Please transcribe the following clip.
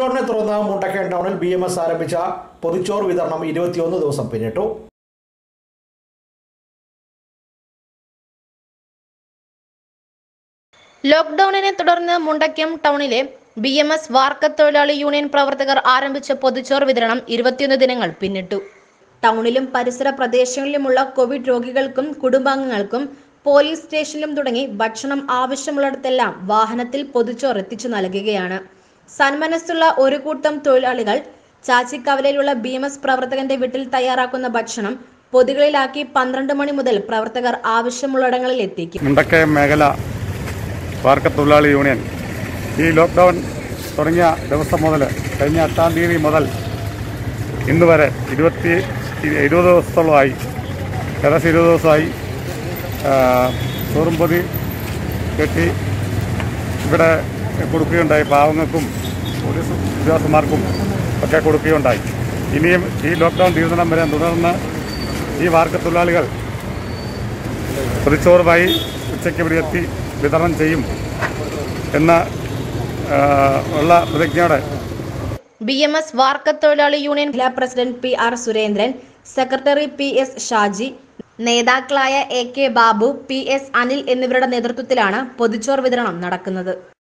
ലോക്ക്ഡൌണിനെ തുടർന്ന് മുണ്ടക്കയം ടൗണിൽ B M S ആരംഭിച്ച പൊതിച്ചോറ് വിതരണം ഇരുപത്തിയൊന്ന് ദിവസം പിന്നിട്ടു ലോക്ക്ഡൌണിനെ തുടർന്ന് മുണ്ടക്കം ടൗണിലെ ബി എം എസ് വാർക്കത്തൊഴിലാളി യൂണിയൻ പ്രവർത്തകർ ആരംഭിച്ച പൊതിച്ചോറ് വിതരണം ഇരുപത്തിയൊന്ന് ദിനങ്ങൾ പിന്നിട്ടു ടൗണിലും പരിസര പ്രദേശങ്ങളിലുമുള്ള കോവിഡ് രോഗികൾക്കും കുടുംബാംഗങ്ങൾക്കും പോലീസ് സ്റ്റേഷനിലും തുടങ്ങി ഭക്ഷണം ആവശ്യമുള്ളിടത്തെല്ലാം വാഹനത്തിൽ പൊതിച്ചോറ് എത്തിച്ചു നൽകുകയാണ് സന്മനസ്സുള്ള ഒരു കൂട്ടം തൊഴിലാളികൾ ചാച്ചിക്കവലയിലുള്ള ബി എം എസ് പ്രവർത്തകന്റെ വീട്ടിൽ തയ്യാറാക്കുന്ന ഭക്ഷണം പൊതികളിലാക്കി പന്ത്രണ്ട് മണി മുതൽ പ്രവർത്തകർ ആവശ്യമുള്ളിടങ്ങളിൽ എത്തിക്കും മുണ്ടക്കയം മേഖല വാർക്കത്തൊഴിലാളി യൂണിയൻ ഈ ലോക്ക്ഡൗൺ തുടങ്ങിയ ദിവസം മുതൽ കഴിഞ്ഞ എട്ടാം തീയതി മുതൽ ഇന്ന് വരെ ഇരുപത്തി ഇരുപത് ദിവസത്തോളമായി ഏകദേശം ഇരുപത് ദിവസമായി ചോറും പൊതി കെട്ടി ഇവിടെ കൊടുക്കുകയുണ്ടായി പാവങ്ങൾക്കും പോലീസ് ഉദ്യോഗസ്ഥന്മാർക്കും ഒക്കെ കൊടുക്കുകയുണ്ടായി ഇനിയും ഈ ലോക്ക്ഡൗൺ തീരുന്നിടം വരെ തുടർന്ന് ഈ വാർക്കത്തൊഴിലാളികൾ പൊതിച്ചോറുമായി ഉച്ചയ്ക്ക് ഇവിടെ എത്തി വിതരണം ചെയ്യും എന്ന ആ, ഉള്ള പ്രതിജ്ഞയോടെ ബി എം എസ് വാർക്കത്തൊഴിലാളി യൂണിയൻ ജില്ലാ president P R Surendran secretary P S Shaji നേതാക്കളായ A K Babu P S Anil എന്നിവരുടെ നേതൃത്വത്തിലാണ് പൊതിച്ചോർ വിതരണം നടക്കുന്നത്